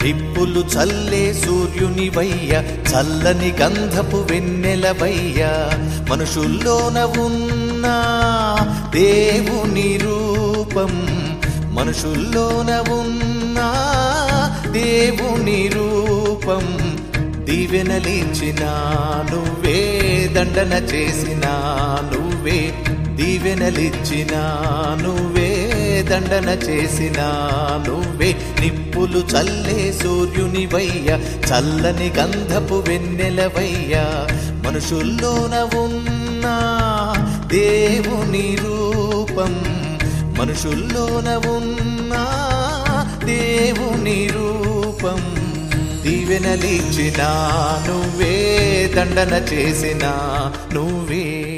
నిప్పులు చల్లే సూర్యునివయ్య చల్లని గంధపు వెన్నెలవయ్య మనుషుల్లోన ఉన్న దేవుని రూపం మనుషుల్లోన ఉన్న దేవుని రూపం దీవెనలిచ్చిన నువ్వే దండన చేసిన నువ్వే దీవెనలిచ్చిన నువ్వే దండన చేసిన నువ్వే నిప్పులు చల్లే సూర్యునివయ్య చల్లని గంధపు వెన్నెలవయ్య మనుషుల్లోన ఉన్న దేవుని రూపం మనుషుల్లోన ఉన్న దేవుని రూపం దీవెనలిచ్చిన నువ్వే దండన చేసిన నువ్వే